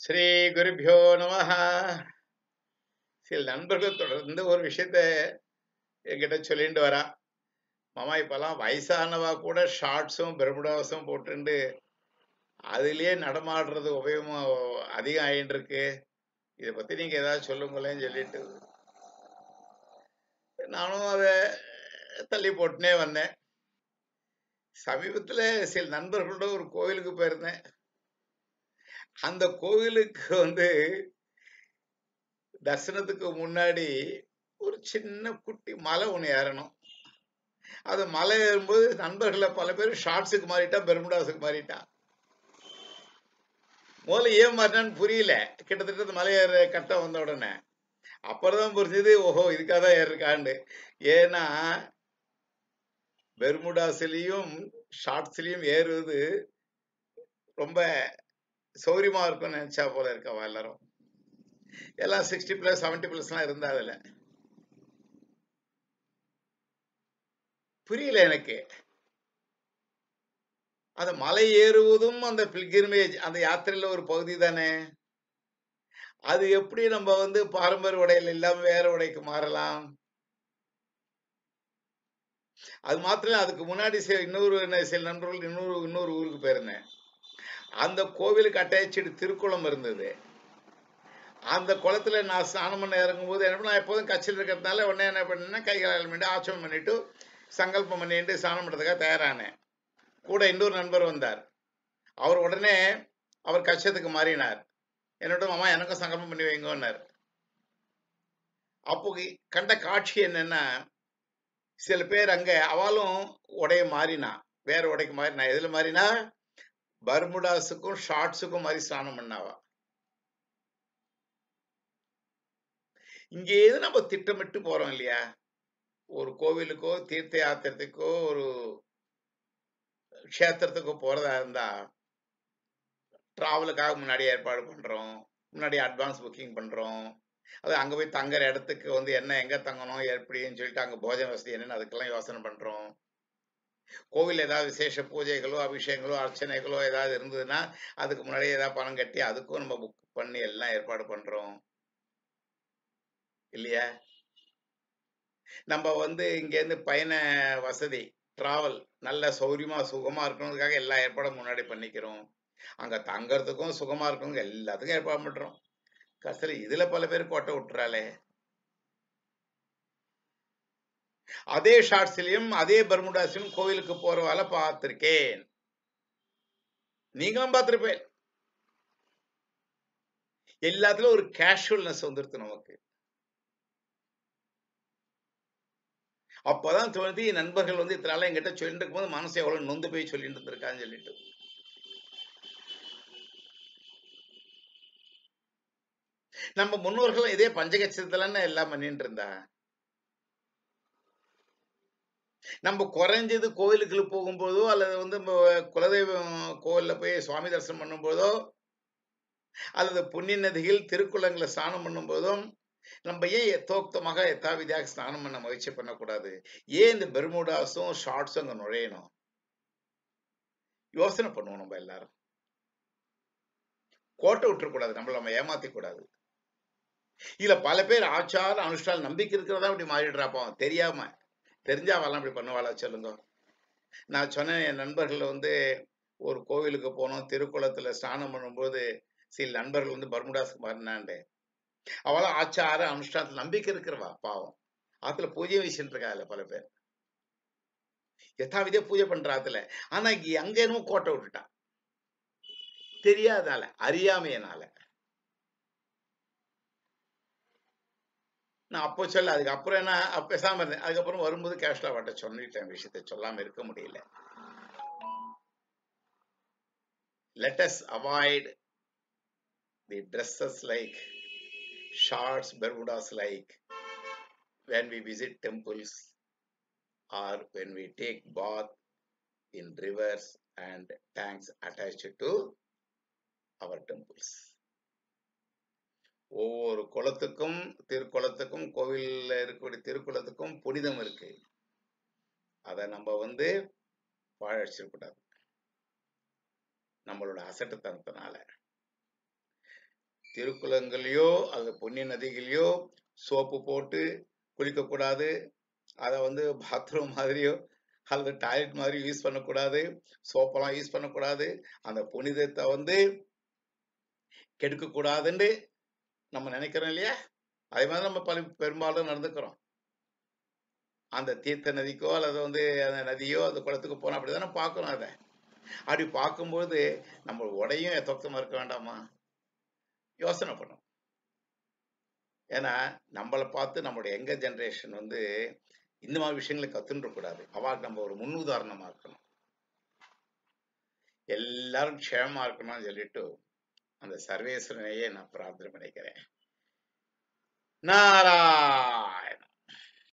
ஸ்ரீ குருபியோ நம சில நண்பர்கள் தொடர்ந்து ஒரு விஷயத்த என்கிட்ட சொல்லிட்டு வரா மாமா இப்பெல்லாம் வயசானவா கூட ஷார்ட்ஸும் பெர்முடாஸும் போட்டுண்டு அதுலயே நடமாடுறது உபயோகமும் அதிகம் ஆயிட்டு இருக்கு இதை பத்தி நீங்க ஏதாவது சொல்லுங்களேன்னு சொல்லிட்டு நானும் அதை தள்ளி போட்டுனே வந்தேன் சமீபத்துல சில நண்பர்களோட ஒரு கோவிலுக்கு போயிருந்தேன் அந்த கோவிலுக்கு வந்து தரிசனத்துக்கு முன்னாடி ஒரு சின்ன குட்டி மலை ஒன்று ஏறணும் அது மலை ஏறும்போது நண்பர்களை பல பேர் ஷார்ட்ஸுக்கு மாறிட்டா பெர்முடாஸுக்கு மாறிட்டா முதல்ல ஏன் மாறினான்னு புரியல கிட்டத்தட்ட அந்த மலை ஏற கட்டம் வந்த உடனே அப்புறம் புரிஞ்சது ஓஹோ இதுக்காக தான் ஏறிருக்காண்டு ஏன்னா பெர்முடாஸ்லயும் ஷார்ட்ஸ்லயும் ஏறுவது ரொம்ப சௌரியமா இருக்கும்னு நினைச்சா போல இருக்கவா எல்லாரும் எல்லாம் சிக்ஸ்டி பிளஸ் செவன்டி பிளஸ்லாம் இருந்தா அதுல புரியல எனக்கு அந்த மலை ஏறுவதும் அந்த பில்கிரிமேஜ் அந்த யாத்திரையில ஒரு பகுதி தானே அது எப்படி நம்ம வந்து பாரம்பரிய உடையில இல்லாம வேற உடைக்கு மாறலாம் அது மாத்திரம் அதுக்கு முன்னாடி சில இன்னொரு சில நண்பர்கள் இன்னொரு இன்னொரு ஊருக்கு போயிருந்தேன் அந்த கோவிலுக்கு அட்டாச்சு திருக்குளம் இருந்தது அந்த குளத்துல நான் ஸ்நானம் பண்ண இறங்கும்போது என்ன பண்ண நான் எப்போதும் கட்சியில் இருக்கிறதுனால உடனே என்ன பண்ணேன் கைகாலம் பண்ணிட்டு ஆச்சம் பண்ணிட்டு சங்கல்பம் பண்ணிட்டு ஸ்நானம் பண்ணுறதுக்காக தயாரானேன் கூட இன்னொரு நண்பர் வந்தார் அவர் உடனே அவர் கட்சத்துக்கு மாறினார் என்னோட மாமா எனக்கும் சங்கல்பம் பண்ணி வைங்கன்னார் அப்போ கண்ட காட்சி என்னன்னா சில பேர் அங்க அவளும் உடைய மாறினா வேற உடைக்கு மாறினா எதுல மாறினா பர்முடாஸுக்கும் ஷார்ட்ஸுக்கும் மாதிரி ஸ்நானம் பண்ணாவா இங்கே நம்ம திட்டமிட்டு போறோம் இல்லையா ஒரு கோவிலுக்கோ தீர்த்த யாத்திரத்துக்கோ ஒரு க்ஷேத்திரத்துக்கோ போறதா இருந்தா டிராவலுக்காக முன்னாடி ஏற்பாடு பண்றோம் முன்னாடி அட்வான்ஸ் புக்கிங் பண்றோம் அது அங்க போய் தங்குற இடத்துக்கு வந்து என்ன எங்க தங்கணும் எப்படின்னு சொல்லிட்டு அங்க போஜன வசதி என்னன்னு அதுக்கெல்லாம் யோசனை பண்றோம் கோவில் ஏதாவது விசேஷ பூஜைகளோ அபிஷேகங்களோ அர்ச்சனைகளோ ஏதாவது இருந்ததுன்னா அதுக்கு முன்னாடியே ஏதாவது பணம் கட்டி அதுக்கும் நம்ம புக் பண்ணி எல்லாம் ஏற்பாடு பண்றோம் இல்லையா நம்ம வந்து இங்கேருந்து பயண வசதி டிராவல் நல்ல சௌரியமா சுகமா இருக்கணுன்றதுக்காக எல்லா ஏற்பாடும் முன்னாடி பண்ணிக்கிறோம் அங்க தங்கறதுக்கும் சுகமா இருக்கணும் எல்லாத்துக்கும் ஏற்பாடு பண்றோம் கடைசியில் இதுல பல பேர் கோட்டை விட்டுறாளே அதே ஷார்ட்ஸ்லயும் அதே பர்முடாஸ்லயும் கோவிலுக்கு போறவால பார்த்திருக்கேன் நீங்களும் பார்த்திருப்பேன் எல்லாத்துலயும் ஒரு கேஷுவல்னஸ் வந்துருது நமக்கு அப்பதான் தோணுது நண்பர்கள் வந்து இத்தனால என்கிட்ட சொல்லிட்டு இருக்கும்போது மனசு எவ்வளவு நொந்து போய் சொல்லிட்டு இருந்திருக்கான்னு சொல்லிட்டு நம்ம முன்னோர்கள் இதே பஞ்சகட்சத்துலன்னு எல்லாம் பண்ணிட்டு இருந்தா நம்ம குறைஞ்சது கோயிலுக்கு போகும்போதோ அல்லது வந்து குலதெய்வம் கோவில்ல போய் சுவாமி தரிசனம் பண்ணும்போதோ அல்லது புண்ணிய நதிகள் திருக்குளங்களை ஸ்நானம் பண்ணும்போதும் நம்ம ஏன் எத்தோக்தமாக எத்தாவிதியாக ஸ்நானம் பண்ண முயற்சி பண்ணக்கூடாது ஏன் இந்த பெர்முடாஸும் ஷார்ட்ஸும் அங்க நுழையணும் யோசனை பண்ணுவோம் நம்ம எல்லாரும் கோட்டை விட்டுறக்கூடாது நம்மள நம்ம ஏமாத்தி கூடாது இதுல பல பேர் ஆச்சார அனுஷ்டான நம்பிக்கை இருக்கிறதா அப்படி மாறிடுறாப்பா தெரியாம தெரிஞ்சா அவெல்லாம் அப்படி பண்ணுவாளா சொல்லுங்க நான் சொன்னேன் என் நண்பர்கள் வந்து ஒரு கோவிலுக்கு போனோம் திருக்குளத்துல ஸ்நானம் பண்ணும்போது சில நண்பர்கள் வந்து பர்முடாஸ்க்கு மாறினாண்டே அவளும் ஆச்சார அனுஷ்டானத்துல நம்பிக்கை இருக்கிறவா பாவம் ஆத்துல பூஜை வச்சுட்டு இருக்கா அதுல பல பேர் யதாவிதே பூஜை பண்ற ஆத்துல ஆனா அங்க என்னமோ கோட்டை விட்டுட்டான் தெரியாதனால அறியாமையனால நான் அப்போ சொல்ல அதுக்கப்புறம் என்ன பேசாம இருந்தேன் அதுக்கப்புறம் வரும்போது கேஷ்லா வாட்ட சொல்லிட்டேன் விஷயத்த சொல்லாம இருக்க முடியல let us avoid the dresses like shorts bermudas like when we visit temples or when we take bath in rivers and tanks attached to our temples ஒவ்வொரு குளத்துக்கும் திருக்குளத்துக்கும் கோவில்ல இருக்கக்கூடிய திருக்குளத்துக்கும் புனிதம் இருக்கு அதை நம்ம வந்து பாழடிச்சிடக்கூடாது நம்மளோட அசட்டுத்தனத்தினால திருக்குளங்களையோ அல்லது புண்ணிய நதிகளையோ சோப்பு போட்டு குளிக்கக்கூடாது அதை வந்து பாத்ரூம் மாதிரியோ அல்லது டாய்லெட் மாதிரி யூஸ் பண்ணக்கூடாது சோப்பெல்லாம் யூஸ் பண்ணக்கூடாது அந்த புனிதத்தை வந்து கெடுக்கக்கூடாதுன்னு நம்ம நினைக்கிறோம் இல்லையா அதே மாதிரி நம்ம பல பெரும்பாலும் நடந்துக்கிறோம் அந்த தீர்த்த நதிக்கோ அல்லது வந்து அந்த நதியோ அந்த குளத்துக்கு போனோம் அப்படிதானே பார்க்கணும் அதை அப்படி பார்க்கும்போது நம்ம உடையும் எத்தொக்கமா இருக்க வேண்டாமா யோசனை பண்ணும் ஏன்னா நம்மளை பார்த்து நம்மளுடைய எங்க ஜெனரேஷன் வந்து இந்த மாதிரி விஷயங்களை கத்துன்ற கூடாது அவாக்கு நம்ம ஒரு முன் உதாரணமா இருக்கணும் எல்லாரும் க்ஷேமமா இருக்கணும்னு சொல்லிட்டு அந்த சர்வேஸ்வரனையே நான் பிரார்த்தனை பண்ணிக்கிறேன் நாராயண